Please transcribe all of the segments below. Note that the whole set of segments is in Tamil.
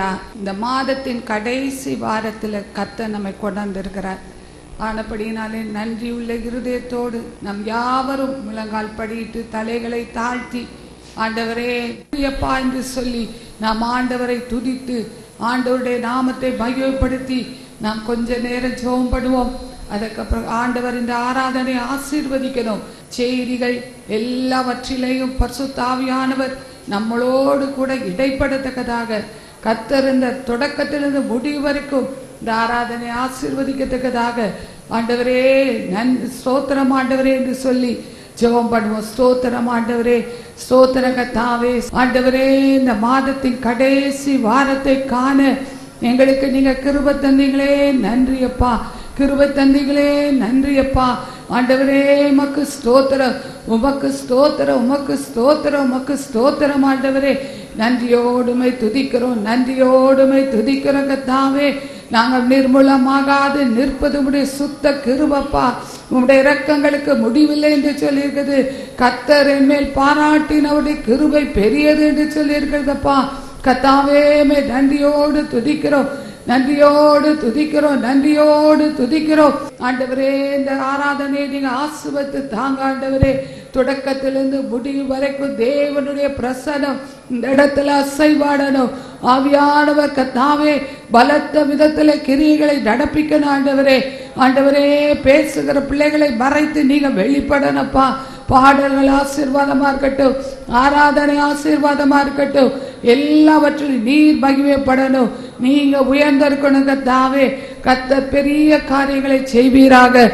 ஹalleluya இந்த மாதத்தின் கடைசி வாரத்தில் கர்த்தர் நம்மை கொண்டாந்திருக்கிறார் ஆனபடியினாலே நன்றியுள்ள இருதயத்தோடு நம் யாவரும் முழங்கால் படியிட்டு தலைகளை தாழ்த்தி ஆண்டவரே அப்பா என்று சொல்லி நாம் ஆண்டவரை துதித்து ஆண்டவருடைய நாமத்தை மகிமைப்படுத்தி நாம் கொஞ்ச நேரம் ஜெபம் பண்ணுவோம் அதுக்கப்புறம் ஆண்டவர் இந்த ஆராதனை ஆசீர்வதிக்கணும் செய்திகள் எல்லாவற்றிலேயும் பரிசுத்தாவியானவர் நம்மளோடு கூட இடைப்படத்தக்கதாக கத்தர் இந்த தொடக்கத்திலிருந்து முடிவு வரைக்கும் இந்த ஆராதனை ஆசீர்வதிக்கத்தக்கதாக ஆண்டவரே நன் ஸ்தோத்திரம் ஆண்டவரே என்று சொல்லி ஜெபம் பண்ணுவோம் ஸ்தோத்திரம் ஆண்டவரே ஸ்தோத்திர கத்தாவே ஆண்டவரே இந்த மாதத்தின் கடைசி வாரத்தை காண எங்களுக்கு நீங்க கிருப தந்தீங்களே நன்றி அப்பா கிருப தந்தீங்களே நன்றி அப்பா ஆண்டவரே உமக்கு ஸ்தோத்திரம் உமக்கு ஸ்தோத்திரம் உமக்கு ஸ்தோத்திரம் உமக்கு ஸ்தோத்திரம் ஆண்டவரே நன்றியோடுமை துதிக்கிறோம் நன்றியோடுமை துதிக்கிறோம் கத்தாவே நாங்கள் நிர்மூலமாகாது நிற்பது உடைய சுத்த கிருபப்பா உம்முடைய இரக்கங்களுக்கு முடிவில்லை என்று சொல்லியிருக்கிறது கத்தர் என் மேல் பாராட்டினவுடைய கிருபை பெரியது என்று சொல்லியிருக்கிறதப்பா கத்தாவே மே நன்றியோடு துதிக்கிறோம் நன்றியோடு துதிக்கிறோம் நன்றியோடு துதிக்கிறோம் ஆண்டவரே இந்த ஆராதனையை நீங்க ஆசுவத்து தாங்க ஆண்டவரே தொடக்கத்திலிருந்து முடிவு வரைக்கும் தேவனுடைய பிரசனம் இந்த இடத்துல அசைவாடணும் ஆவியானவர் கத்தாவே பலத்த விதத்துல கிரியைகளை நடப்பிக்கணும் ஆண்டவரே ஆண்டவரே பேசுகிற பிள்ளைகளை மறைத்து நீங்க வெளிப்படணும்ப்பா பாடல்கள் ஆசீர்வாதமா இருக்கட்டும் ஆராதனை ஆசீர்வாதமா இருக்கட்டும் எல்லாவற்றிலும் நீர் மகிமைப்படணும் நீங்க உயர்ந்திருக்கணும் கத்தாவே கத்த பெரிய காரியங்களை செய்வீராக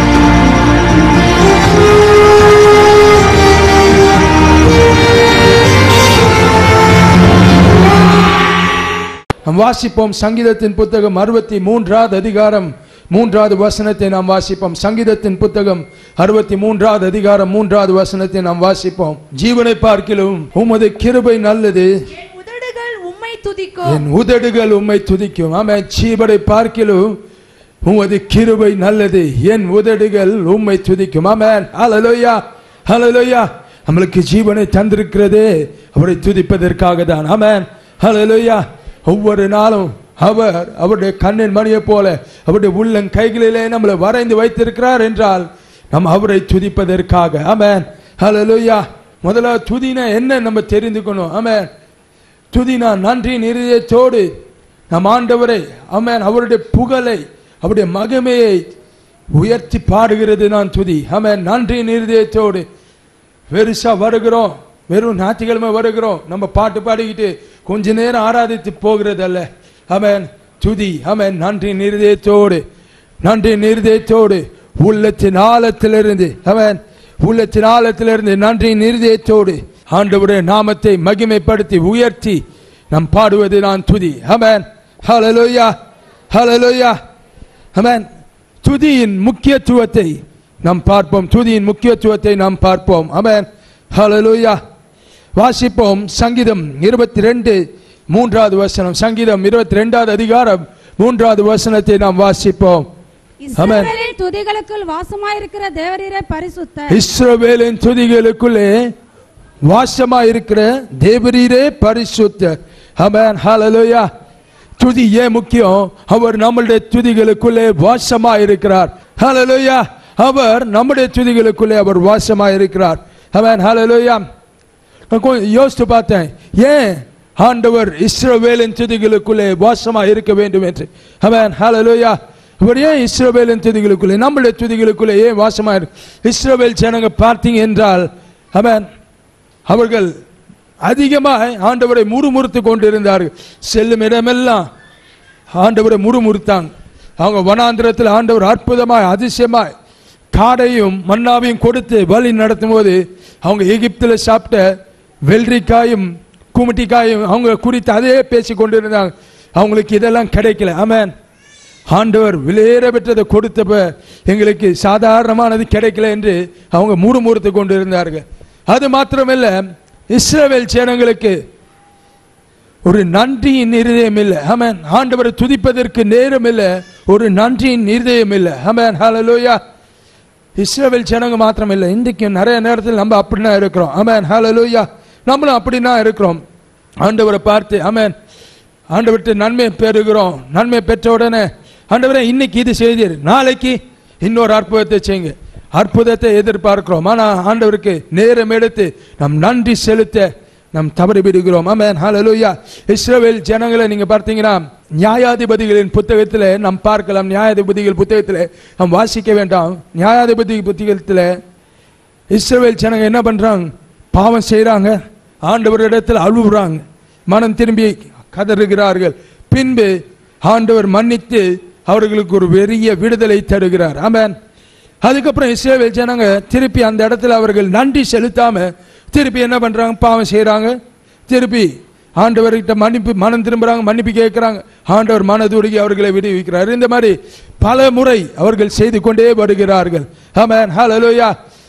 நாம் வாசிப்போம் சங்கீதத்தின் புத்தகம் அறுபத்தி மூன்றாவது அதிகாரம் மூன்றாவது வசனத்தை நாம் வாசிப்போம் சங்கீதத்தின் புத்தகம் அறுபத்தி மூன்றாவது அதிகாரம் மூன்றாவது வசனத்தை நாம் வாசிப்போம் ஜீவனை பார்க்கிலும் உமது கிருபை நல்லது என் உதடுகள் உம்மை துதிக்கும் என் உதடுகள் உம்மை துதிக்கும் ஆமா ஜீவனை பார்க்கிலும் உமது கிருபை நல்லது என் உதடுகள் உம்மை துதிக்கும் ஆமென் ஹalleluya ஹalleluya நம்மளுக்கு ஜீவனை தந்திருக்கிறதே அவரை துதிப்பதற்காக தான் ஆமென் ஹalleluya ஒவ்வொரு நாளும் அவர் அவருடைய கண்ணின் மணியை போல அவருடைய உள்ளங் கைகளிலே நம்மளை வரைந்து வைத்திருக்கிறார் என்றால் நாம் அவரை துதிப்பதற்காக ஆமென் ஹalleluya முதல்ல துதினா என்ன நம்ம தெரிந்துக்கணும் ஆமென் துதினா நன்றியின் இருதயத்தோடு நம் ஆண்டவரை ஆமென் அவருடைய புகழை அவருடைய மகிமையை உயர்த்தி பாடுகிறது நான் துதி ஆமென் நன்றியின் இருதயத்தோடு பெருசா வருகிறோம் வெறும் ஞாயிற்றுக்கிழமை வருகிறோம் நம்ம பாட்டு பாடிக்கிட்டு கொஞ்ச நேரம் ஆராதித்து போகிறது அல்ல ஆமென் துதி ஆமென் நன்றியின் இருதயத்தோடு நன்றியின் இருதயத்தோடு உள்ளத்தின் ஆழத்திலிருந்து ஆமென் உள்ளத்தின் ஆழத்திலிருந்து நன்றியின் இருதயத்தோடு ஆண்டவருடைய நாமத்தை மகிமைப்படுத்தி உயர்த்தி நாம் பாடுவது நான் துதி ஆமென் ஹalleluya ஹalleluya ஆமென் துதியின் முக்கியத்துவத்தை நாம் பார்ப்போம் துதியின் முக்கியத்துவத்தை நாம் பார்ப்போம் ஆமென் ஹalleluya வாசிப்போம் சங்கீதம் இருபத்தி ரெண்டு மூன்றாவது வசனம் சங்கீதம் இருபத்தி ரெண்டாவது அதிகாரம் மூன்றாவது வசனத்தை நாம் வாசிப்போம் ஆமென் இஸ்ரவேலின் துதிகளுக்குள் வாசமாயிருக்கிற தேவரீரே பரிசுத்த இஸ்ரவேலின் துதிகளுக்குள்ளே வாசமா இருக்கிற தேவரீரே பரிசுத்தர் ஆமென் ஹalleluya துதி ஏன் முக்கியம் அவர் நம்மளுடைய துதிகளுக்குள்ளே வாசமா இருக்கிறார் ஹalleluya அவர் நம்முடைய துதிகளுக்குள்ளே அவர் வாசமா இருக்கிறார் ஆமென் ஹalleluya நான் கொஞ்சம் யோசித்து பார்த்தேன் ஏன் ஆண்டவர் இஸ்ரவேலின் துதிகளுக்குள்ளே வாசமா இருக்க வேண்டும் என்று ஆமென் ஹalleluya அவர் ஏன் இஸ்ரவேலின் துதிகளுக்குள்ளே நம்முடைய துதிகளுக்குள்ளே ஏன் வாசமா இருக்கு இஸ்ரவேல் ஜனங்க பார்த்தீங்க என்றால் ஆமென் அவர்கள் அதிகமாக ஆண்டவரை முறுமுறுத்து கொண்டிருந்தார்கள் செல்லும் இடமெல்லாம் ஆண்டவரை முறுமுறுத்தாங்க அவங்க வனாந்திரத்தில் ஆண்டவர் அற்புதமாய் அதிசயமாய் காடையும் மன்னாவையும் கொடுத்து வழி நடத்தும் போது அவங்க எகிப்தில் சாப்பிட்ட வெள்ளரிக்காயும் குமிட்டிக்காயும் அவங்க குறித்து அதே பேசி கொண்டிருந்தாங்க அவங்களுக்கு இதெல்லாம் கிடைக்கல ஆமென் ஆண்டவர் விலையேற பெற்றதை கொடுத்தப்ப எங்களுக்கு சாதாரணமானது கிடைக்கல என்று அவங்க முறுமுறுத்து கொண்டிருந்தார்கள் அது மாத்திரமல்ல இஸ்ரவேல் சேனங்களுக்கு ஒரு நன்றியின் இருதயம் இல்லை ஆமென் ஆண்டவரை துதிப்பதற்கு நேரம் இல்லை ஒரு நன்றியின் இருதயம் இல்லை ஆமென் ஹalleluya இஸ்ரவேல் ஜனங்க மாத்திரம் இல்லை இன்றைக்கு நிறைய நேரத்தில் நம்ம அப்படின்னா இருக்கிறோம் ஆமென் ஹalleluya நம்மளும் அப்படின்னா இருக்கிறோம் ஆண்டவரை பார்த்து ஆமென் ஆண்டவர்கிட்ட நன்மை பெறுகிறோம் நன்மை பெற்ற உடனே ஆண்டவரே இன்னைக்கு இது செய்தீர் நாளைக்கு இன்னொரு அற்புதத்தை செய்யுங்க அற்புதத்தை எதிர்பார்க்கிறோம் ஆனால் ஆண்டவருக்கு நேரம் எடுத்து நம் நன்றி செலுத்த நாம் தவறி விடுகிறோம் ஆமென் ஹalleluya இஸ்ரவேல் ஜனங்களை நீங்க பார்த்தீங்கன்னா நியாயாதிபதிகளின் புத்தகத்தில் நாம் பார்க்கலாம் நியாயாதிபதிகள் புத்தகத்தில் நாம் வாசிக்க வேண்டாம் நியாயாதிபதி புத்தகத்தில் இஸ்ரவேல் ஜனங்க என்ன பண்றாங்க பாவம் செய்றாங்க ஆண்டவரிடத்தில் அழுகுறாங்க மனம் திரும்பி கதறுகிறார்கள் பின்பு ஆண்டவர் மன்னித்து அவர்களுக்கு ஒரு பெரிய விடுதலை தருகிறார் ஆமென் அதுக்கப்புறம் இஸ்ரவேல் ஜனங்க திருப்பி அந்த இடத்துல அவர்கள் நன்றி செலுத்தாம திருப்பி என்ன பண்றாங்க பாவம் செய்றாங்க திருப்பி ஆண்டவர்கிட்ட மன்னிப்பு மனம் திரும்புறாங்க மன்னிப்பு கேட்கிறாங்க ஆண்டவர் மனதுருகி அவர்களை விடுவிக்கிறார் இந்த மாதிரி பல முறை அவர்கள் செய்து கொண்டே வருகிறார்கள் ஆமென் ஹalleluya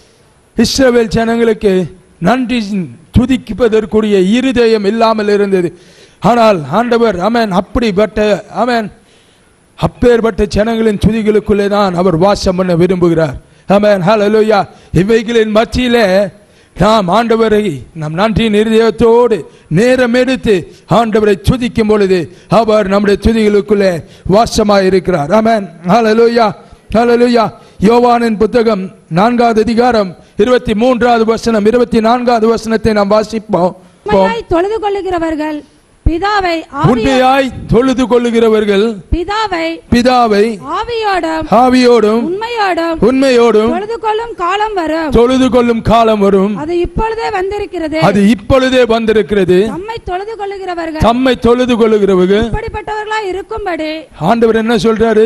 இஸ்ரவேல் ஜனங்களுக்கு நன்றி துதிப்பதற்குரிய இருதயம் இல்லாமல் இருந்தது ஆனால் ஆண்டவர் அமேன் அப்படிப்பட்ட அமேன் அப்பேற்பட்ட ஜனங்களின் துதிகளுக்குள்ளே தான் அவர் வாசம் பண்ண விரும்புகிறார் அமேன் ஹalleluya இவைகளின் மத்தியிலே நாம் ஆண்டவரை நம் நன்றியின் இருதயத்தோடு நேரம் எடுத்து ஆண்டவரை துதிக்கும் பொழுது அவர் நம்முடைய துதிகளுக்குள்ளே வாசமாய் இருக்கிறார் அமேன் ஹalleluya ஹalleluya யோவானின் புத்தகம் நான்காவது அதிகாரம் இருபத்தி மூன்றாவது வசனம் இருபத்தி நான்காவது வசனத்தை நாம் வாசிப்போம் உண்மையாய் தொழுது கொள்ளுகிறவர்கள் பிதாவை ஆவியோ- உண்மையாய் தொழுது கொள்ளுகிறவர்கள் பிதாவை பிதாவை ஆவியோடும் ஆவியோடும் உண்மையோடும் உண்மையோடும் தொழுது கொள்ளும் காலம் வரும் தொழுது கொள்ளும் காலம் வரும் அது இப்பொழுதே வந்திருக்கிறது அது இப்பொழுதே வந்திருக்கிறது தம்மை தொழுது கொள்ளுகிறவர்கள் தம்மை தொழுது கொள்ளுகிறவர்கள் இப்படிப்பட்டவர்களாய் இருக்கும்படி ஆண்டவர் என்ன சொல்றாரு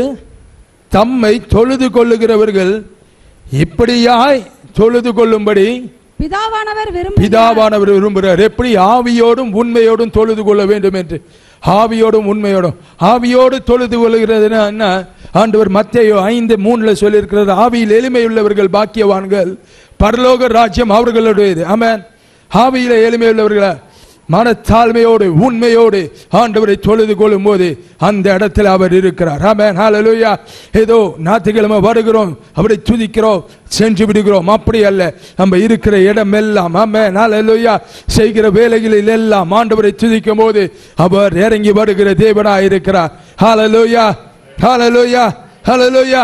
தம்மை தொழுது கொள்ளுகிறவர்கள் இப்படியாய் தொழுது கொள்ளும்படி பிதாவானவர் விரும்புகிறார் பிதாவானவர் விரும்புகிறார் எப்படி ஆவியோடும் உண்மையோடும் தொழுது கொள்ள வேண்டும் என்று ஆவியோடும் உண்மையோடும் ஆவியோடு தொழுது கொள்ளுகிறதுனா என்ன ஆண்டவர் மத்தேயு ஐந்து மூணுல சொல்லியிருக்கிறது ஆவியில் எளிமையுள்ளவர்கள் பாக்கியவான்கள் பரலோக ராஜ்யம் அவர்களுடையது ஆமென் ஆவியில எளிமையுள்ளவர்களா மனத்தாழ்மையோடு உண்மையோடு ஆண்டவரை தொழுது கொள்ளும் போது அந்த இடத்துல அவர் இருக்கிறார் ஆமென் ஹalleluya ஏதோ ஞாயிற்றுக்கிழமை வருகிறோம் அவரை துதிக்கிறோம் சென்று விடுகிறோம் அப்படி அல்ல நம்ம இருக்கிற இடம் எல்லாம் ஆமென் ஹalleluya செய்கிற வேலைகளில் எல்லாம் ஆண்டவரை துதிக்கும் போது அவர் இறங்கி வருகிற தேவனாய் இருக்கிறார் ஹalleluya ஹalleluya ஹalleluya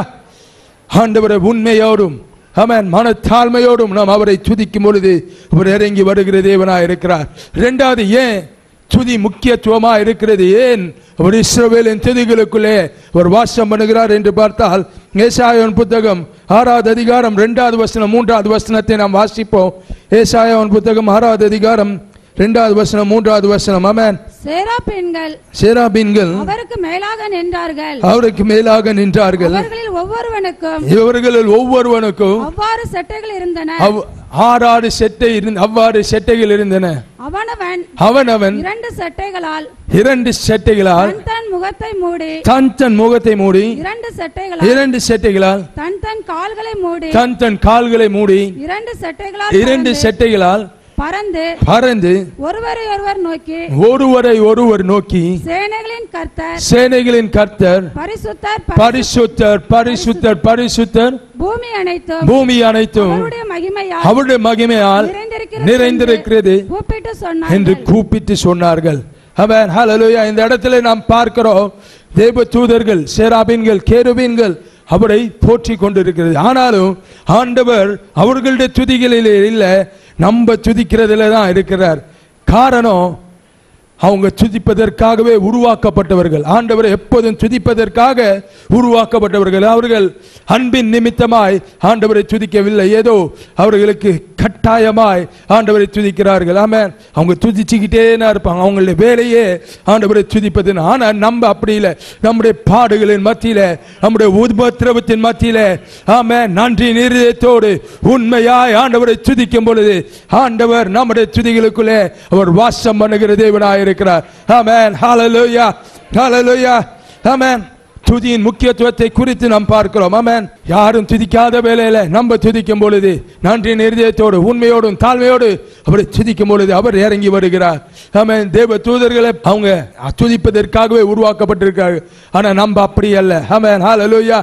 ஆண்டவரை உண்மையோடும் ஆமென் மனத்தாழ்மையோடும் நாம் அவரை துதிக்கும் பொழுது அவர் இறங்கி வருகிற தேவனாய் இருக்கிறார் இரண்டாவது ஏன் துதி முக்கியத்துவமா இருக்கிறது ஏன் அவர் இஸ்ரவேலின் துதிகளுக்குள்ளே ஒரு வாசம் பண்ணுகிறார் என்று பார்த்தால் ஏசாயவன் புத்தகம் ஆறாவது அதிகாரம் இரண்டாவது வசனம் மூன்றாவது வசனத்தை நாம் வாசிப்போம் ஏசாயவன் புத்தகம் ஆறாவது அதிகாரம் இரண்டாவது வசனம் மூன்றாவது வசனம் ஆமென் சேரா பெண்கள் சேராபீன்கள் அவருக்கு மேலாக நின்றார்கள் அவருக்கு மேலாக நின்றார்கள் அவர்களில் ஒவ்வொருவனுக்கும் இவர்களில் ஒவ்வொருவனுக்கும் அவ்வாறு செட்டைகள் இருந்தன அவ்- ஆறாறு செட்டை இருந்த அவ்வாறு செட்டைகள் இருந்தன அவனவன் அவனவன் இரண்டு செட்டைகளால் இரண்டு செட்டைகளால் தன் தன் முகத்தை மூடி தன் தன் முகத்தை மூடி இரண்டு செட்டைகளால் இரண்டு செட்டைகளால் தன் தன் கால்களை மூடி தன் தன் கால்களை மூடி இரண்டு செட்டைகளால் இரண்டு பறந்து- செட்டைகளால் பறந்து பறந்து ஒருவரை ஒருவர் நோக்கி ஒருவரை ஒருவர் நோக்கி சேனைகளின் கர்த்தர் சேனைகளின் கர்த்தர் பரிசுத்தர் பரிசுத்தர் பரிசுத்தர் பரிசுத்தர் பூமி அனைத்தும் பூமி அனைத்தும் அவருடைய மகிமையால் அவருடைய மகிமையால் நிறைந்திருக்கிறது நிறைந்திருக்கிறது என்று கூப்பிட்டு என்று சொன்னார்கள் கூப்பிட்டு சொன்னார்கள் அவன் ஹalleluya இந்த இடத்துல நாம் பார்க்கிறோம் தேவ தூதர்கள் சேராபீன்கள் கேருபீன்கள் அவரை போற்றி கொண்டிருக்கிறது ஆனாலும் ஆண்டவர் அவர்களுடைய துதிகளிலே இல்லை நம்ம துதிக்கிறதுல தான் இருக்கிறார் காரணம் அவங்க துதிப்பதற்காகவே உருவாக்கப்பட்டவர்கள் ஆண்டவரை எப்போதும் துதிப்பதற்காக உருவாக்கப்பட்டவர்கள் அவர்கள் அன்பின் நிமித்தமாய் ஆண்டவரை துதிக்கவில்லை ஏதோ அவர்களுக்கு கட்டாயமாய் ஆண்டவரை துதிக்கிறார்கள் ஆமென் அவங்க துதிச்சுக்கிட்டே இருப்பாங்க அவங்களுடைய வேலையே ஆண்டவரை துதிப்பது ஆனா நம்ம அப்படி இல்லை நம்முடைய பாடுகளின் மத்தியில நம்முடைய உபத்திரவத்தின் மத்தியில ஆமென் நன்றி நிறுதத்தோடு உண்மையாய் ஆண்டவரை துதிக்கும் பொழுது ஆண்டவர் நம்முடைய துதிகளுக்குள்ளே அவர் வாசம் பண்ணுகிற தேவனாய் இருக்கிறார் ஆமென் ஹalleluya ஹalleluya ஆமென் துதியின் முக்கியத்துவத்தை குறித்து நாம் பார்க்கிறோம் ஆமென் யாரும் துதிக்காத வேளையில நம்ம துதிக்கும் பொழுது நன்றி நிர்தயத்தோடு உண்மையோடும் தாழ்மையோடு அவரை துதிக்கும் பொழுது அவர் இறங்கி வருகிறார் ஆமென் தேவ தூதர்களை அவங்க துதிப்பதற்காகவே உருவாக்கப்பட்டிருக்காங்க ஆனா நம்ம அப்படி அல்ல ஆமென் ஹalleluya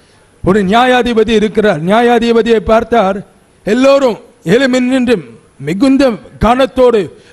ஒரு நியாயாதிபதி இருக்கிறார் நியாயாதிபதியை பார்த்தார் எல்லோரும் எழுமின் நின்று மிகுந்த கனத்தோடு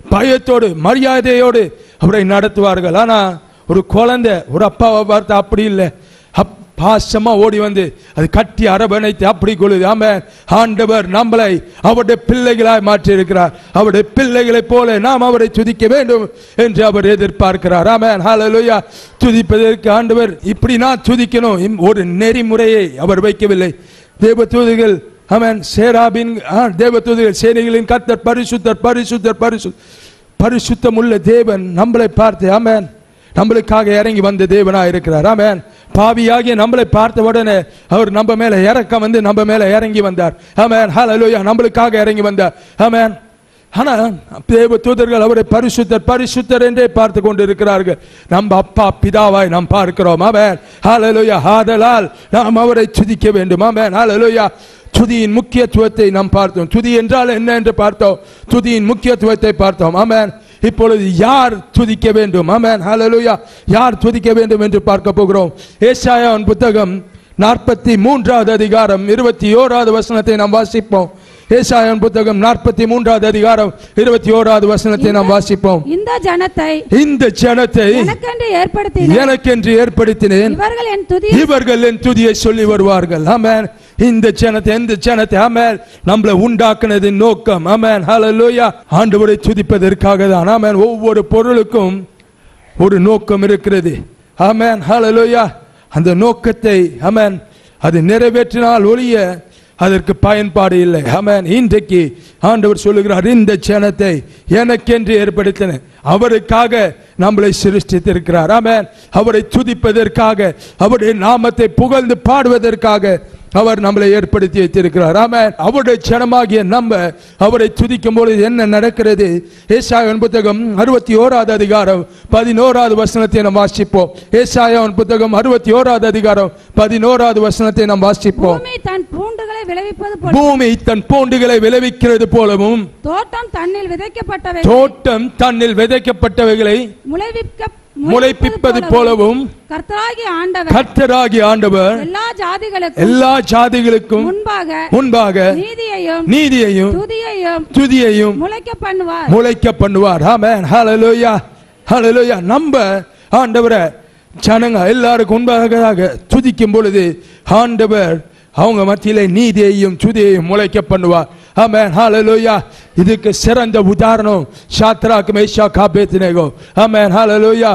பயத்தோடு மரியாதையோடு அவரை நடத்துவார்கள் ஆனா ஒரு குழந்தை ஒரு அப்பாவை பார்த்து அப்படி இல்லை அப் பாசமா ஓடி வந்து அது கட்டி அரவணைத்து அப்படி கொள்ளுது ஆமென் ஆண்டவர் நம்மளை அவருடைய பிள்ளைகளாய் மாற்றி இருக்கிறார் அவருடைய பிள்ளைகளைப் போல நாம் அவரை துதிக்க வேண்டும் என்று அவர் எதிர்பார்க்கிறார் ஆமென் ஹalleluya துதிப்பதற்கு ஆண்டவர் இப்படி நான் துதிக்கணும் இம்- ஒரு நெறிமுறையை அவர் வைக்கவில்லை தேவ தூதர்கள் ஆமென் சேராபின் ஆ, தேவ தூதர்கள் சேனைகளின் கர்த்தர் பரிசுத்தர் பரிசுத்தர் பரிசு பரிசுத்தம் உள்ள தேவன் நம்மளை பார்த்து ஆமென் நம்மளுக்காக இறங்கி வந்த தேவனா இருக்கிறார் ஆமென் பாவியாகிய நம்மளை பார்த்த உடனே அவர் நம்ம மேல இறக்கம் வந்து நம்ம மேல இறங்கி வந்தார் ஆமென் ஹalleluya நம்மளுக்காக இறங்கி வந்தார் ஆமென் ஆனா தேவ தூதர்கள் அவரை பரிசுத்தர் பரிசுத்தர் என்றே பார்த்து கொண்டு இருக்கிறார்கள் நம்ம அப்பா பிதாவாய் நாம் பார்க்கிறோம் ஆமென் ஹalleluya ஆதலால் நாம் அவரை துதிக்க வேண்டும் ஆமென் ஹalleluya துதியின் முக்கியத்துவத்தை நாம் பார்த்தோம் துதி என்றால் என்ன என்று பார்த்தோம் துதியின் முக்கியத்துவத்தை பார்த்தோம் ஆமென் இப்பொழுது யார் துதிக்க வேண்டும் ஆமென் ஹalleluya யார் துதிக்க வேண்டும் என்று பார்க்க போகிறோம் ஏசாயாவின் புத்தகம் நாற்பத்தி மூன்றாவது அதிகாரம் இருபத்தி ஓராவது வசனத்தை நாம் வாசிப்போம் ஏசாயாவின் புத்தகம் நாற்பத்தி மூன்றாவது அதிகாரம் இருபத்தி ஓராவது வசனத்தை நாம் வாசிப்போம் இந்த ஜனத்தை இந்த ஜனத்தை எனக்கென்று ஏற்படுத்தின எனக்கென்று ஏற்படுத்தினேன் இவர்கள் என் துதி இவர்கள் என் துதியை சொல்லி வருவார்கள் ஆமென் இந்த ஜனத்தை எந்த ஜனத்தை ஆமென் நம்மளை உண்டாக்குனதின் நோக்கம் ஆமென் ஹalleluya ஆண்டவரை துதிப்பதற்காக தான் ஆமென் ஒவ்வொரு பொருளுக்கும் ஒரு நோக்கம் இருக்கிறது ஆமென் ஹalleluya அந்த நோக்கத்தை ஆமென் அது நிறைவேற்றினால் ஒழிய அதற்கு பயன்பாடு இல்லை ஆமென் இன்றைக்கு ஆண்டவர் சொல்லுகிறார் இந்த ஜனத்தை எனக்கென்று ஏற்படுத்தின அவருக்காக நம்மளை சிருஷ்டித்திருக்கிறார் ஆமென் அவரை துதிப்பதற்காக அவருடைய நாமத்தை புகழ்ந்து பாடுவதற்காக அவர் நம்மளை ஏற்படுத்தி வைத்திருக்கிறார் ஆமென் அவருடைய ஜனமாகிய நம்ம அவரை துதிக்கும் பொழுது என்ன நடக்கிறது ஏசாயன் புத்தகம் அறுபத்தி ஓராவது அதிகாரம் பதினோராவது வசனத்தை நாம் வாசிப்போம் ஏசாயன் புத்தகம் அறுபத்தி ஓராவது அதிகாரம் பதினோராவது வசனத்தை நாம் வாசிப்போம் பூமி தன் பூண்டுகளை விளைவிப்பது போல பூமி தன் பூண்டுகளை விளைவிக்கிறது போலவும் தோட்டம் தன்னில் விதைக்கப்பட்டவை தோட்டம் தன்னில் விதைக்கப்பட்டவைகளை முளைவிக்க முளைப்பிப்பது போலவும் கர்த்தராகிய ஆண்டவர் கர்த்தராகிய ஆண்டவர் எல்லா ஜாதிகளுக்கும் எல்லா ஜாதிகளுக்கும் முன்பாக முன்பாக நீதியையும் நீதியையும் துதியையும் துதியையும் முளைக்க பண்ணுவார் முளைக்க பண்ணுவார் ஆமென் ஹalleluya ஹalleluya நம்ம ஆண்டவரை ஜனங்க எல்லாருக்கும் முன்பாக துதிக்கும் பொழுது ஆண்டவர் அவங்க மத்தியிலே நீதியையும் துதியையும் முளைக்க பண்ணுவார் ஆமென் ஹalleluya இதுக்கு சிறந்த உதாரணம் ஷாத்ராக் மேஷாக் ஆபேத்நேகோ ஆமென் ஹalleluya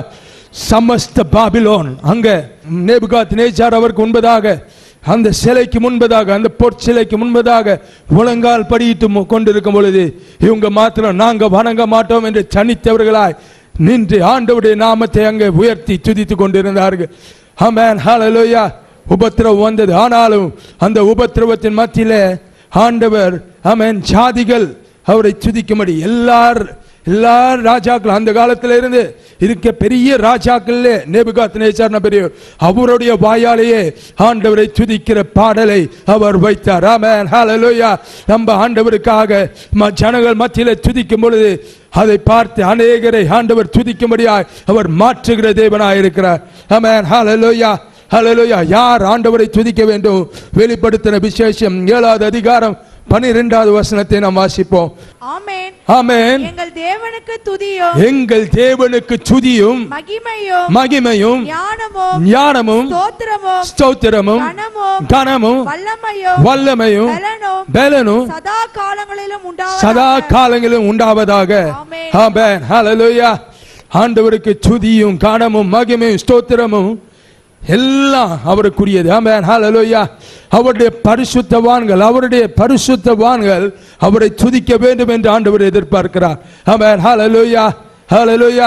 சமஸ்த பாபிலோன் அங்க நேபுகாத் நேச்சார் அவருக்கு முன்பதாக அந்த சிலைக்கு முன்பதாக அந்த பொற்சிலைக்கு முன்பதாக முழங்கால் படியிட்டு மு- கொண்டிருக்கும் பொழுது இவங்க மாத்திரம் நாங்க வணங்க மாட்டோம் என்று தனித்தவர்களாய் நின்று ஆண்டவருடைய நாமத்தை அங்கே உயர்த்தி துதித்துக் கொண்டிருந்தார்கள் ஆமென் ஹalleluya உபத்திரவம் வந்தது ஆனாலும் அந்த உபத்திரவத்தின் மத்தியிலே ஆண்டவர் ஆமென் ஜாதிகள் அவரை துதிக்கும்படி எல்லார் எல்லா ராஜாக்கள் அந்த காலத்துல இருந்து இருக்க பெரிய ராஜாக்கள்ல நேபுகாத் நேச்சார்ன பெரியவர் அவருடைய வாயாலேயே ஆண்டவரை துதிக்கிற பாடலை அவர் வைத்தார் ஆமென் ஹalleluya நம்ம ஆண்டவருக்காக ம- ஜனங்கள் மத்தியில துதிக்கும் பொழுது அதை பார்த்து அநேகரை ஆண்டவர் துதிக்கும்படியாய் அவர் மாற்றுகிற தேவனாய் இருக்கிறார் ஆமென் ஹalleluya ஹalleluya யார் ஆண்டவரை துதிக்க வேண்டும் வெளிப்படுத்தின விசேஷம் ஏழாவது அதிகாரம் பனிரெண்டாவது வசனத்தை நாம் வாசிப்போம் ஆமென் ஆமென் எங்கள் தேவனுக்கு துதியும் எங்கள் தேவனுக்கு துதியும் மகிமையும் மகிமையும் ஞானமும் ஞானமும் ஸ்தோத்திரமும் ஸ்தோத்திரமும் கனமும் கனமும் வல்லமையும் வல்லமையும் பலனும் பலனும் சதா காலங்களிலும் உண்டாவதாக சதா காலங்களிலும் உண்டாவதாக ஆமென். ஆமென் ஹalleluya ஆண்டவருக்கு துதியும் கனமும் மகிமையும் ஸ்தோத்திரமும் எல்லாம் அவருக்குரியது ஆமென் ஹalleluya அவருடைய பரிசுத்தவான்கள் அவருடைய பரிசுத்தவான்கள் அவரை துதிக்க வேண்டும் என்று ஆண்டவர் எதிர்பார்க்கிறார் ஆமென் ஹalleluya ஹalleluya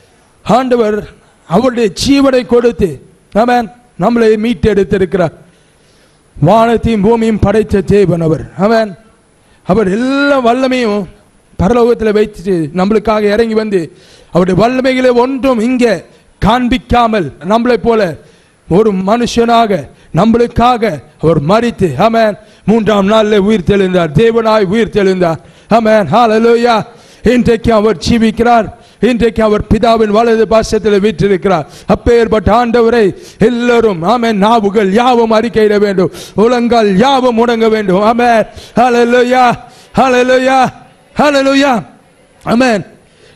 ஆண்டவர் அவருடைய ஜீவனை கொடுத்து ஆமென் நம்மளை மீட்டெடுத்திருக்கிறார் வானத்தையும் பூமியும் படைத்த தேவன் அவர் அவன் அவர் எல்லா வல்லமையும் பரலோகத்தில் வைத்து நம்மளுக்காக இறங்கி வந்து அவருடைய வல்லமைகளை ஒன்றும் இங்கே காண்பிக்காமல் நம்மளை போல ஒரு மனுஷனாக நம்மளுக்காக அவர் மறித்து ஆமென் மூன்றாம் நாளில் உயிர் தெளிந்தார் தேவனாய் உயிர் தெளிந்தார் ஆமென் ஹalleluya இன்றைக்கு அவர் ஜீவிக்கிறார் இன்றைக்கு அவர் பிதாவின் வலது பாசத்தில் வீற்றிருக்கிறார் அப்பேற்பட்ட ஆண்டவரை எல்லாரும் ஆமென் நாவுகள் யாவும் அறிக்கையிட வேண்டும் உலங்கால் யாவும் முடங்க வேண்டும் ஆமென் ஹalleluya ஹalleluya ஹalleluya ஆமென்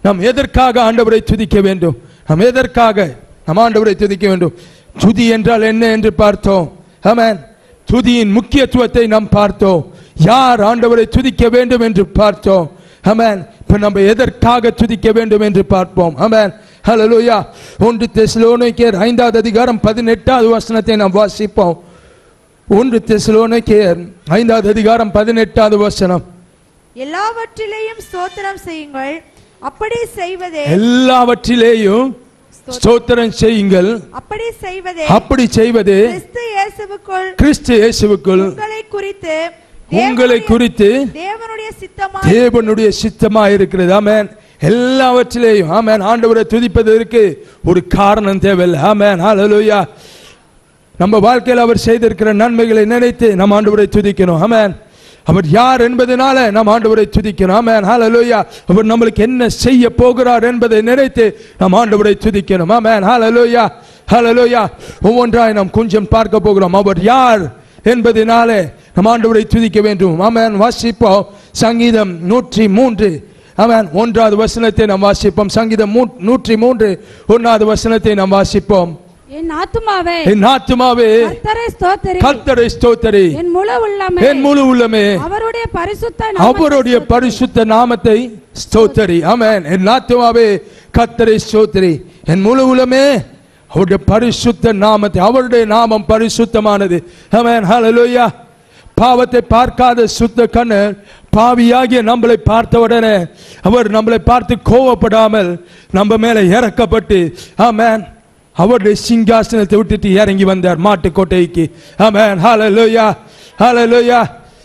நாம் எதற்காக ஆண்டவரை துதிக்க வேண்டும் நாம் எதற்காக நாம் ஆண்டவரை துதிக்க வேண்டும் துதி என்றால் என்ன என்று பார்த்தோம் ஆமென் துதியின் முக்கியத்துவத்தை நாம் பார்த்தோம் யார் ஆண்டவரை துதிக்க வேண்டும் என்று பார்த்தோம் ஆமென் இப்ப நம்ம எதற்காக துதிக்க வேண்டும் என்று பார்ப்போம் ஆமென் ஹalleluya ஒன்று தெசலோனிக்கேயர் ஐந்தாவது அதிகாரம் பதினெட்டாவது வசனத்தை நாம் வாசிப்போம் ஒன்று தெசலோனிக்கேயர் ஐந்தாவது அதிகாரம் பதினெட்டாவது வசனம் எல்லாவற்றிலேயும் ஸ்தோத்திரம் செய்யுங்கள் அப்படி செய்வதே எல்லாவற்றிலேயும் ஸ்தோத்திரம் செய்யுங்கள் அப்படி செய்வதே அப்படி செய்வது கிறிஸ்து இயேசுவுக்குள் கிறிஸ்து இயேசுவுக்குள் உங்களை குறித்து உங்களை தேவனுடைய- குறித்து தேவனுடைய சித்தமா தேவனுடைய சித்தமா இருக்கிறது ஆமென் எல்லாவற்றிலேயும் ஆமென் ஆண்டவரை துதிப்பதற்கு ஒரு காரணம் தேவையில்லை ஆமென் ஹalleluya நம்ம வாழ்க்கையில் அவர் செய்திருக்கிற நன்மைகளை நினைத்து நம்ம ஆண்டவரை துதிக்கணும் ஆமென் அவர் யார் என்பதனால நாம் ஆண்டவரை துதிக்கணும் ஆமென் ஹalleluya அவர் நம்மளுக்கு என்ன செய்ய போகிறார் என்பதை நினைத்து நாம் ஆண்டவரை துதிக்கணும் ஆமென் ஹalleluya ஹalleluya ஒவ்வொன்றாய் நாம் கொஞ்சம் பார்க்க போகிறோம் அவர் யார் என்பதனாலே நாம் ஆண்டவரை துதிக்க வேண்டும் ஆமென் வாசிப்போம் சங்கீதம் நூற்றி மூன்று ஆமென் ஒன்றாவது வசனத்தை நாம் வாசிப்போம் சங்கீதம் மூ- நூற்றி மூன்று ஒன்றாவது வசனத்தை நாம் வாசிப்போம் என் ஆத்துமாவே என் ஆத்துமாவே கர்த்தரை ஸ்தோத்திரி கர்த்தரை ஸ்தோத்தரி என் முழு உள்ளமே என் முழு உள்ளமே அவருடைய பரிசுத்த நாமத்தை அவருடைய ஸ்தோத்திரி. பரிசுத்த நாமத்தை ஸ்தோத்தரி ஆமென் என் ஆத்துமாவே கர்த்தரை ஸ்தோத்தரி என் முழு உள்ளமே அவருடைய பரிசுத்த நாமத்தை அவருடைய நாமம் பரிசுத்தமானது ஆமென் ஹalleluya பாவத்தை பார்க்காத சுத்த கண்ணு பாவியாகிய நம்மளை பார்த்த உடனே அவர் நம்மளை பார்த்து கோவப்படாமல் நம்ம மேல இறக்கப்பட்டு ஆமென் அவருடைய சிங்காசனத்தை விட்டுட்டு இறங்கி வந்தார் மாட்டுக்கோட்டைக்கு ஆமென் ஹalleluya ஹalleluya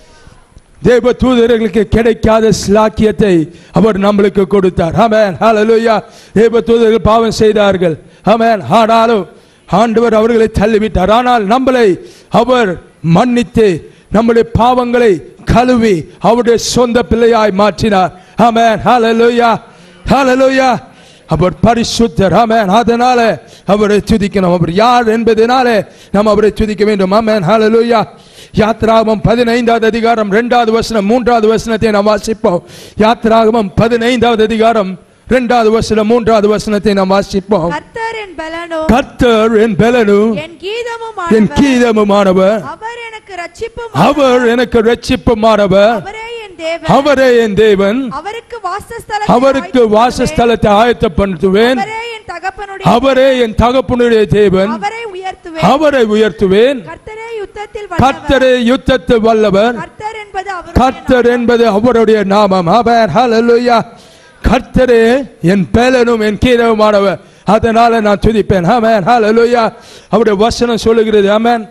தேவ தூதர்களுக்கு கிடைக்காத ஸ்லாக்கியத்தை அவர் நம்மளுக்கு கொடுத்தார் ஆமென் ஹalleluya தேவ தூதர்கள் பாவம் செய்தார்கள் ஆமென் ஆனாலும் ஆண்டவர் அவர்களை தள்ளிவிட்டார் ஆனால் நம்மளை அவர் மன்னித்து நம்முடைய பாவங்களை கழுவி அவருடைய சொந்த பிள்ளையாய் மாற்றினார் ஆமென் ஹalleluya ஹalleluya அவர் பரிசுத்தர் ஆமென் அதனால அவரை துதிக்கணும் அவர் யார் என்பதனாலே நாம் அவரை துதிக்க வேண்டும் ஆமென் ஹalleluya யாத்ராகமம் பதினைந்தாவது அதிகாரம் இரண்டாவது வசனம் மூன்றாவது வசனத்தை நாம் வாசிப்போம் யாத்ராகமம் பதினைந்தாவது அதிகாரம் இரண்டாவது வசனம் மூன்றாவது வசனத்தை நாம் வாசிப்போம் கர்த்தர் என் பலனும் கர்த்தர் என் பெலனும் என் கீதமும் என் கீதமுமானவர் அவர் எனக்கு ரட்சிப்பும் அவர் எனக்கு ரட்சிப்புமானவர் அவரே என் தேவன் அவரே என் தேவன் அவருக்கு வாசஸ்தலம் அவருக்கு வாசஸ்தலத்தை ஆயத்தப்படுத்துவேன் அவரே என் தகப்பனுடைய அவரே என் தகப்பனுடைய தேவன் அவரை உயர்த்துவேன் அவரை உயர்த்துவேன் கர்த்தரே யுத்தத்தில் வல்லவர் கர்த்தரே யுத்தத்து வல்லவர் கர்த்தர் என்பது அவருடைய கர்த்தர் என்பது அவருடைய நாமம் அவர் ஹalleluya கர்த்தரே என் பேலனும் என் கீதவுமானவர் அதனால நான் துதிப்பேன் ஆமென் ஹalleluya அவருடைய வசனம் சொல்லுகிறது ஆமென்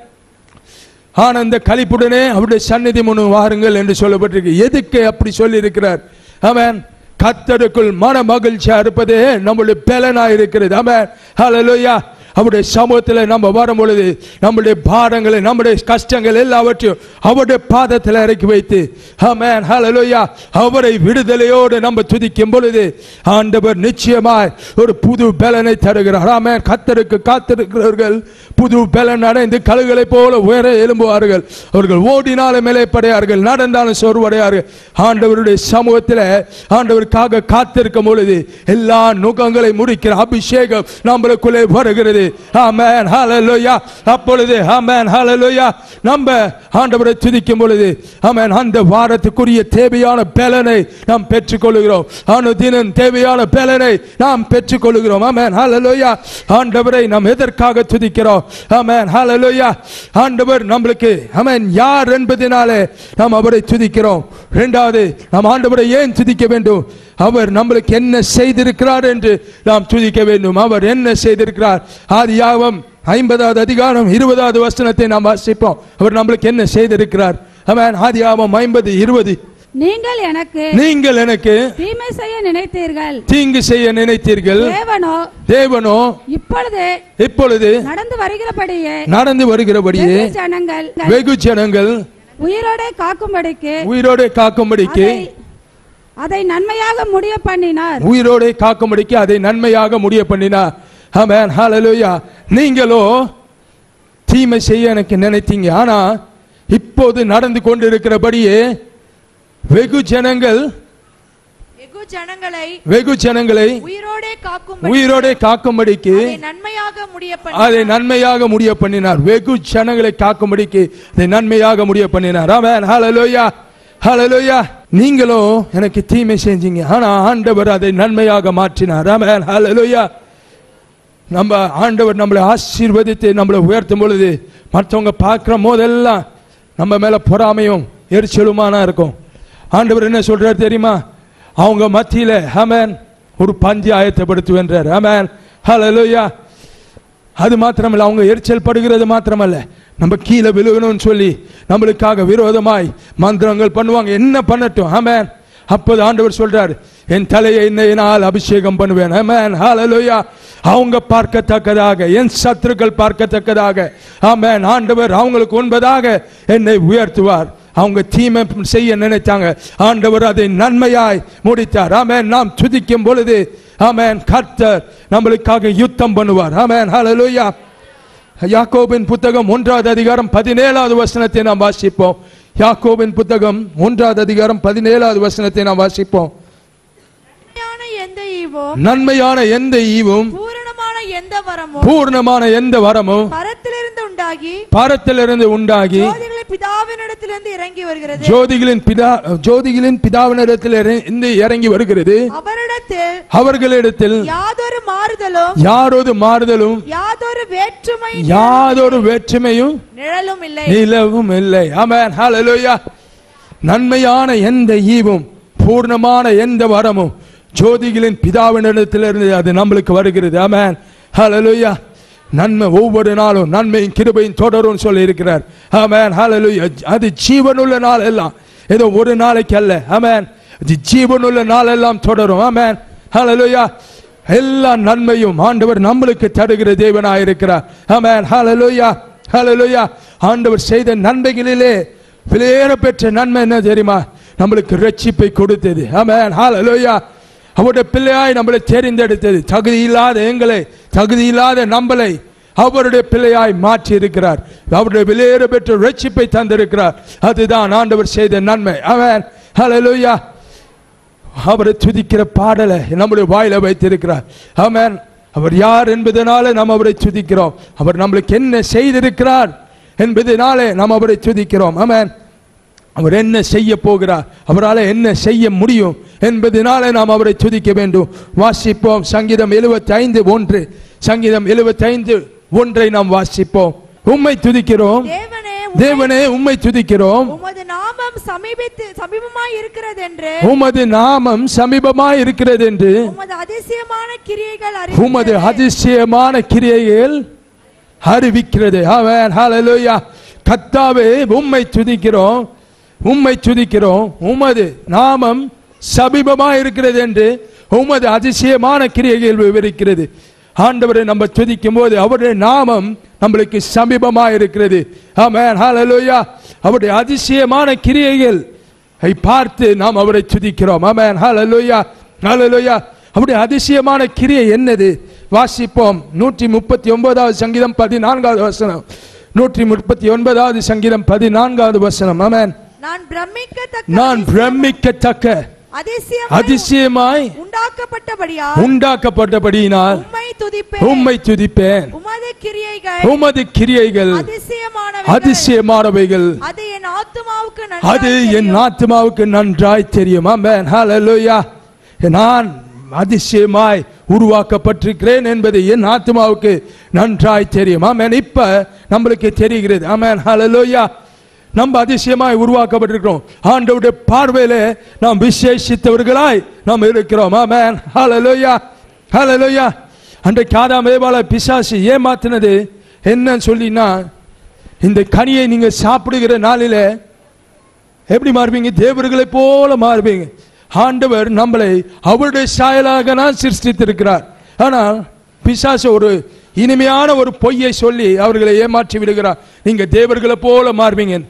ஆனந்த களிப்புடனே அவருடைய சந்நிதி முன்னு வாருங்கள் என்று சொல்லப்பட்டிருக்கு எதுக்கு அப்படி சொல்லி இருக்கிறார் ஆமென் கர்த்தருக்குள் மன மகிழ்ச்சியா இருப்பதே நம்முடைய பலனா இருக்கிறது ஆமென் ஹalleluya அவருடைய சமூகத்தில் நம்ம வரும் பொழுது நம்முடைய பாரங்களை நம்முடைய கஷ்டங்கள் எல்லாவற்றையும் அவருடைய பாதத்தில் இறக்கி வைத்து ஆமென் ஹalleluya அவரை விடுதலையோடு நம்ம துதிக்கும் பொழுது ஆண்டவர் நிச்சயமாய் ஒரு புது பலனை தருகிறார் ஆமென் கர்த்தருக்கு காத்திருக்கிறவர்கள் புது பலன் அடைந்து கழுகளை போல உயர எழும்புவார்கள் அவர்கள் ஓடினாலும் மேலேப்படையார்கள் நடந்தாலும் சோர்வடையார்கள் ஆண்டவருடைய சமூகத்தில் ஆண்டவருக்காக காத்திருக்கும் பொழுது எல்லா நுகங்களை முடிக்கிற அபிஷேகம் நம்மளுக்குள்ளே வருகிறது ஆமென் ஹalleluya அப்பொழுது ஆமென் ஹalleluya நம்ம ஆண்டவரை துதிக்கும் பொழுது ஆமென் அந்த வாரத்துக்குரிய தேவையான பலனை நாம் பெற்றுக்கொள்கிறோம் அனுதினம் தேவையான பலனை நாம் பெற்றுக்கொள்கிறோம் ஆமென் ஹalleluya ஆண்டவரை நாம் எதற்காக துதிக்கிறோம் ஆமென் ஹalleluya ஆண்டவர் நம்மளுக்கு ஆமென் யார் என்பதனாலே நாம் அவரை துதிக்கிறோம் இரண்டாவது நாம் ஆண்டவரை ஏன் துதிக்க வேண்டும் அவர் நம்மளுக்கு என்ன செய்திருக்கிறார் என்று நாம் துதிக்க வேண்டும் அவர் என்ன செய்திருக்கிறார் ஆதியாகமம் ஐம்பதாவது அதிகாரம் இருபதாவது வசனத்தை நாம் வாசிப்போம் அவர் நம்மளுக்கு என்ன செய்திருக்கிறார் ஆமென் ஆதியாகமம் ஐம்பது இருபது நீங்கள் எனக்கு நீங்கள் எனக்கு தீமை செய்ய நினைத்தீர்கள் தீங்கு செய்ய நினைத்தீர்கள் தேவனோ தேவனோ இப்பொழுது இப்பொழுது நடந்து வருகிறபடியே நடந்து வருகிறபடியே வெகு ஜனங்கள் வெகு ஜனங்கள் உயிரோட காக்கும்படிக்கு உயிரோடு காக்கும்படிக்கு அதை- அதை நன்மையாக முடிய பண்ணினார் உயிரோடு காக்கும்படிக்கு அதை நன்மையாக முடிய பண்ணினார் ஆமென் ஹalleluya நீங்களோ தீமை செய்ய எனக்கு நினைத்தீங்க ஆனா இப்போது நடந்து கொண்டிருக்கிறபடியே வெகு ஜனங்கள் வெகு ஜனங்களை வெகு ஜனங்களை உயிரோடே காக்கும் உயிரோடே காக்கும்படிக்கு அதை நன்மையாக முடிய பண்ணி அதை நன்மையாக முடிய பண்ணினார் வெகு ஜனங்களை காக்கும்படிக்கு அதை நன்மையாக முடிய பண்ணினார் ஆமென் ஹalleluya ஹalleluya நீங்களும் எனக்கு தீமை செஞ்சீங்க ஆனா ஆண்டவர் அதை நன்மையாக மாற்றினார் ஆமென் ஹalleluya நம்ம ஆண்டவர் நம்மளை ஆசீர்வதித்து நம்மளை உயர்த்தும் பொழுது மற்றவங்க பார்க்குற போதெல்லாம் நம்ம மேல பொறாமையும் எரிச்சலுமானா இருக்கும் ஆண்டவர் என்ன சொல்றாரு தெரியுமா அவங்க மத்தியில ஆமென் ஒரு பஞ்சு ஆயத்தப்படுத்துவேன்றார் ஆமென் ஹalleluya அது மாத்திரமல்ல அவங்க எரிச்சல் படுகிறது மாத்திரமல்ல நம்ம கீழே விழுகணும்னு சொல்லி நம்மளுக்காக விரோதமாய் மந்திரங்கள் பண்ணுவாங்க என்ன பண்ணட்டும் ஆமென் அப்போது ஆண்டவர் சொல்றார் என் தலையை எண்ணெயினால் அபிஷேகம் பண்ணுவேன் ஆமென் ஹalleluya அவங்க பார்க்கத்தக்கதாக என் சத்துருக்கள் பார்க்கத்தக்கதாக ஆமென் ஆண்டவர் அவங்களுக்கு உண்பதாக என்னை உயர்த்துவார் அவங்க தீமை செய்ய நினைத்தாங்க ஆண்டவர் அதை நன்மையாய் முடித்தார் ஆமென் நாம் துதிக்கும் பொழுது ஆமென் கர்த்தர் நம்மளுக்காக யுத்தம் பண்ணுவார் ஆமென் ஹalleluya யாக்கோபின் புத்தகம் ஒன்றாவது அதிகாரம் பதினேழாவது வசனத்தை நாம் வாசிப்போம் யாக்கோபின் புத்தகம் ஒன்றாவது அதிகாரம் பதினேழாவது வசனத்தை நாம் வாசிப்போம் நன்மையான எந்த ஈவும் நன்மையான எந்த ஈவும் பூரணமான எந்த வரமும் பூர்ணமான எந்த வரமும் பரத்திலிருந்து உண்டாகி பாரத்திலிருந்து உண்டாகி ஜோதிகளை பிதாவினிடத்திலிருந்து இறங்கி வருகிறது ஜோதிகளின் பிதா ஜோதிகளின் பிதாவினிடத்தில் இருந்து இறங்கி வருகிறது அவரிடத்தில் அவர்களிடத்தில் யாதொரு மாறுதலும் யாரொரு மாறுதலும் யாதொரு வேற்றுமை யாதொரு வேற்றுமையும் நிழலும் இல்லை நிலவும் இல்லை ஆமென் ஹalleluya நன்மையான எந்த ஈவும் பூர்ணமான எந்த வரமும் ஜோதிகளின் பிதாவினிடத்திலிருந்து அது நம்மளுக்கு வருகிறது ஆமென் ஹalleluya நன்மை ஒவ்வொரு நாளும் நன்மையும் கிருபையும் தொடரும் சொல்லி இருக்கிறார் ஆமென் ஹalleluya அது ஜீவனுள்ள நாள் எல்லாம் ஏதோ ஒரு நாளைக்கு அல்ல ஆமென் அது ஜீவனுள்ள நாள் எல்லாம் தொடரும் ஆமென் ஹalleluya எல்லா நன்மையும் ஆண்டவர் நம்மளுக்கு தருகிற தேவனாய் இருக்கிறார் ஆமென் ஹalleluya ஹalleluya ஆண்டவர் செய்த நன்மைகளிலே விலையேற பெற்ற நன்மை என்ன தெரியுமா நம்மளுக்கு ரட்சிப்பை கொடுத்தது ஆமென் ஹalleluya அவருடைய பிள்ளையாய் நம்மளை தெரிந்தெடுத்தது தகுதி இல்லாத எங்களை தகுதி இல்லாத நம்மளை அவருடைய பிள்ளையாய் மாற்றி இருக்கிறார் அவருடைய விலையேற பெற்ற ரட்சிப்பை தந்திருக்கிறார் அதுதான் ஆண்டவர் செய்த நன்மை ஆமென் ஹalleluya அவரை துதிக்கிற பாடலை நம்முடைய வாயில வைத்திருக்கிறார் ஆமென் அவர் யார் என்பதனால நாம் அவரை துதிக்கிறோம் அவர் நம்மளுக்கு என்ன செய்திருக்கிறார் என்பதனாலே நாம் அவரை துதிக்கிறோம் ஆமென் அவர் என்ன செய்ய போகிறார் அவரால் என்ன செய்ய முடியும் என்பதனாலே நாம் அவரை துதிக்க வேண்டும் வாசிப்போம் சங்கீதம் 75 ஐந்து ஒன்று சங்கீதம் 75 ஐந்து ஒன்றை நாம் வாசிப்போம் உம்மை துதிக்கிறோம் தேவனே தேவனே உம்மை துதிக்கிறோம் உமது நாமம் சமீபத்து சமீபமாய் இருக்கிறது என்று உமது நாமம் சமீபமாய் இருக்கிறது என்று உமது அதிசயமான கிரியைகள் உமது அறிவிக்கிறது. அதிசயமான கிரியைகள் அறிவிக்கிறது ஆமென் ஹalleluya கத்தாவே உம்மை துதிக்கிறோம் உம்மை துதிக்கிறோம் உமது நாமம் சமீபமாய் இருக்கிறது என்று உமது அதிசயமான கிரியைகள் விவரிக்கிறது ஆண்டவரை நம்ம துதிக்கும் போது அவருடைய நாமம் நம்மளுக்கு சமீபமாய் இருக்கிறது ஆமென் ஹalleluya அவருடைய அதிசயமான கிரியைகள் ஐ பார்த்து நாம் அவரை துதிக்கிறோம் ஆமென் ஹalleluya ஹalleluya அவருடைய அதிசயமான கிரியை என்னது வாசிப்போம் நூற்றி முப்பத்தி ஒன்பதாவது சங்கீதம் பதினான்காவது வசனம் நூற்றி முப்பத்தி ஒன்பதாவது சங்கீதம் பதினான்காவது வசனம் ஆமென் நான் பிரமிக்கத்தக்க நான் பிரமிக்கத்தக்க அதிசயம் அதிசயமாய் உண்டாக்கப்பட்டபடியா உண்டாக்கப்பட்டபடியினால் உம்மை துதிப்பேன் உம்மை துதிப்பேன் உமது கிரியைகள் உமது கிரியைகள் அதிசயமானவைகள் அதிசயமானவைகள் அது என் ஆத்துமாவுக்கு அது நன்றாய் என் தெரியும். ஆத்மாவுக்கு நன்றாய் தெரியும் ஆமென் ஹalleluya நான் அதிசயமாய் உருவாக்கப்பட்டிருக்கிறேன் என்பது என் ஆத்மாவுக்கு நன்றாய் தெரியும் ஆமென் இப்ப நம்மளுக்கு தெரிகிறது ஆமென் ஹalleluya நம்ம அதிசயமாய் உருவாக்கப்பட்டிருக்கிறோம் ஆண்டவருடைய பார்வையில நாம் விசேஷித்தவர்களாய் நாம் இருக்கிறோம் ஆமென் ஹalleluya ஹalleluya அன்றைக்கு ஆதாம் ஏவாள பிசாசு ஏமாத்தினது என்னன்னு சொல்லினா இந்த கனியை நீங்க சாப்பிடுகிற நாளில எப்படி மாறுவீங்க தேவர்களை போல மாறுவீங்க ஆண்டவர் நம்மளை அவருடைய சாயலாக நான் சிருஷ்டித்திருக்கிறார் ஆனால் பிசாசு ஒரு இனிமையான ஒரு பொய்யை சொல்லி அவர்களை ஏமாற்றி விடுகிறார் நீங்க தேவர்களை போல மாறுவீங்க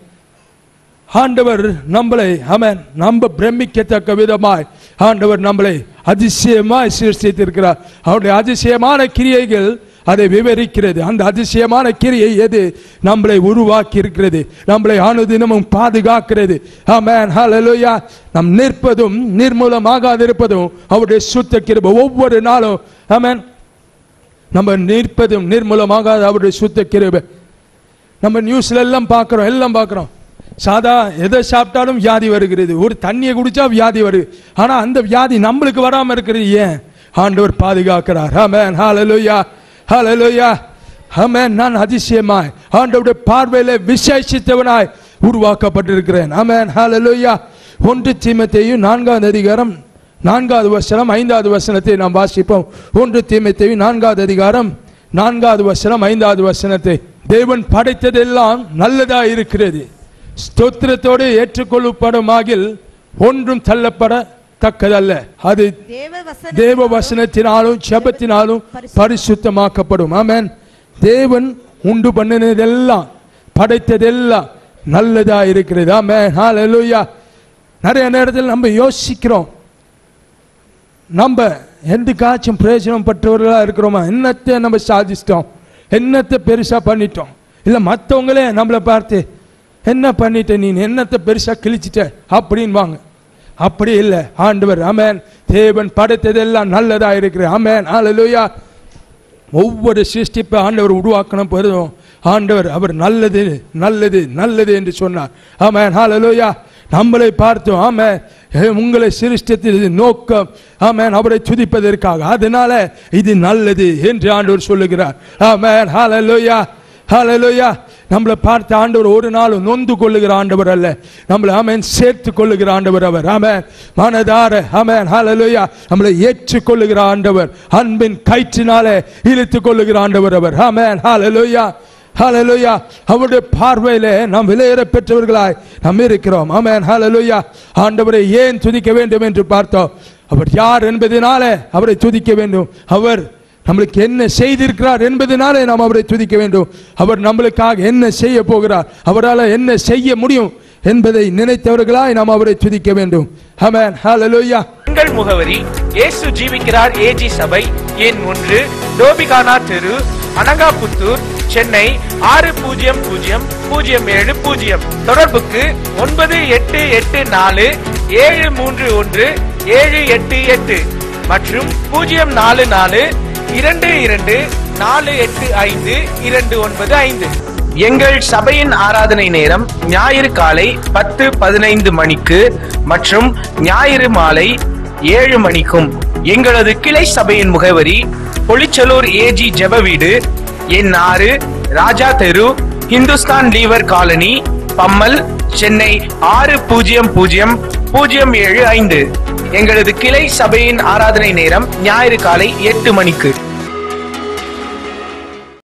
ஆண்டவர் நம்மளை அவன் நம்ம பிரமிக்கத்தக்க விதமாய் ஆண்டவர் நம்மளை அதிசயமாய் சிருஷ்டித்திருக்கிறார் அவருடைய அதிசயமான கிரியைகள் அதை விவரிக்கிறது அந்த அதிசயமான கிரியை எது நம்மளை உருவாக்கி இருக்கிறது நம்மளை அனுதினமும் பாதுகாக்கிறது ஆமென் ஹalleluya நம் நிற்பதும் நிர்மூலமாகாதிருப்பதும் அவருடைய சுத்த கிருபை ஒவ்வொரு நாளும் ஆமென் நம்ம நிற்பதும் நிர்மூலமாகாத அவருடைய சுத்த கிருபை நம்ம நியூஸ்ல எல்லாம் பார்க்குறோம் எல்லாம் பார்க்குறோம் சாதா எதை சாப்பிட்டாலும் வியாதி வருகிறது ஒரு தண்ணியை குடிச்சா வியாதி வருது ஆனா அந்த வியாதி நம்மளுக்கு வராம இருக்கிறது ஏன் ஆண்டவர் பாதுகாக்கிறார் ஆமென் ஹalleluya ஹalleluya ஆமென் நான் அதிசயமாய் ஆண்டவருடைய பார்வையில விசேஷித்தவனாய் உருவாக்கப்பட்டிருக்கிறேன் ஆமென் ஹalleluya ஒன்று தீமத்தையும் நான்காவது அதிகாரம் நான்காவது வசனம் ஐந்தாவது வசனத்தை நாம் வாசிப்போம் ஒன்று தீமத்தையும் நான்காவது அதிகாரம் நான்காவது வசனம் ஐந்தாவது வசனத்தை தேவன் படைத்ததெல்லாம் நல்லதா இருக்கிறது ஸ்தோத்திரத்தோடு ஏற்றுக்கொள்ளப்படுமாகில் ஒன்றும் தள்ளப்பட தக்கதல்ல அது தேவ வசன தேவ வசனத்தினாலும் ஜெபத்தினாலும் பரிசுத்தமாக்கப்படும் ஆமென் தேவன் உண்டு பண்ணினதெல்லாம் படைத்ததெல்லாம் நல்லதா இருக்கிறது ஆமென் ஹalleluya நிறைய நேரத்தில் நம்ம யோசிக்கிறோம் நம்ம எதுக்காச்சும் பிரயோஜனம் பற்றவர்களா இருக்கிறோமா என்னத்தை நம்ம சாதிச்சிட்டோம் என்னத்தை பெருசா பண்ணிட்டோம் இல்ல மற்றவங்களே நம்மளை பார்த்து என்ன பண்ணிட்ட நீ என்னத்தை பெருசா கிழிச்சிட்ட அப்படின்வாங்க அப்படி இல்லை ஆண்டவர் அமேன் தேவன் படைத்ததெல்லாம் நல்லதா இருக்கிற அமேன் ஹalleluya ஒவ்வொரு சிருஷ்டிப்பை ஆண்டவர் உருவாக்கணும் போதும் ஆண்டவர் அவர் நல்லது நல்லது நல்லது என்று சொன்னார் ஆமென் ஹalleluya நம்மளை பார்த்தோம் ஆமென் ஏ, உங்களை சிருஷ்டித்தது நோக்கம் ஆமென் அவரை துதிப்பதற்காக அதனால இது நல்லது என்று ஆண்டவர் சொல்லுகிறார் ஆமென் ஹalleluya ஹalleluya நம்மளை பார்த்த ஆண்டவர் ஒரு நாள் நொந்து கொள்ளுகிற ஆண்டவர் அல்ல நம்மளை ஆமென் சேர்த்து கொள்ளுகிற ஆண்டவர் அவர் ஆமென் மனதார ஆமென் ஹalleluya நம்மளை ஏற்றுக்கொள்ளுகிற ஆண்டவர் அன்பின் கயிற்றினாலே இழுத்து கொள்ளுகிற ஆண்டவர் அவர் ஆமென் ஹalleluya ஹalleluya அவருடைய பார்வையிலே நாம் விலையேற பெற்றவர்களாய் நாம் இருக்கிறோம் ஆமென் ஹalleluya ஆண்டவரை ஏன் துதிக்க வேண்டும் என்று பார்த்தோம் அவர் யார் என்பதனாலே அவரை துதிக்க வேண்டும் அவர் நம்மளுக்கு என்ன செய்திருக்கிறார் என்பதனாலே நாம் அவரை துதிக்க வேண்டும் அவர் நம்மளுக்காக என்ன செய்ய போகிறார் அவரால் என்ன செய்ய முடியும் என்பதை நினைத்தவர்களாய் நாம் அவரை துதிக்க வேண்டும் ஆமென் ஹalleluya எங்கள் முகவரி இயேசு ஜீவிக்கிறார் ஏஜி சபை எண் ஒன்று டோபிகானா தெரு அனகாபுத்தூர் சென்னை ஆறு பூஜ்ஜியம் பூஜ்ஜியம் பூஜ்ஜியம் ஏழு பூஜ்ஜியம் தொடர்புக்கு ஒன்பது எட்டு எட்டு நாலு ஏழு மூன்று ஒன்று ஏழு எட்டு எட்டு மற்றும் பூஜ்ஜியம் நாலு நாலு இரண்டு இரண்டு நாலு எட்டு ஐந்து இரண்டு ஒன்பது ஐந்து எங்கள் சபையின் ஆராதனை நேரம் ஞாயிறு காலை பத்து பதினைந்து மணிக்கு மற்றும் ஞாயிறு மாலை ஏழு மணிக்கும் எங்களது கிளை சபையின் முகவரி பொலிச்சலூர் ஏஜி ஜெப வீடு எண் ஆறு ராஜா தெரு ஹிந்துஸ்தான் லீவர் காலனி பம்மல் சென்னை ஆறு பூஜ்ஜியம் பூஜ்ஜியம் பூஜ்ஜியம் ஏழு ஐந்து எங்களது கிளை சபையின் ஆராதனை நேரம் ஞாயிறு காலை எட்டு மணிக்கு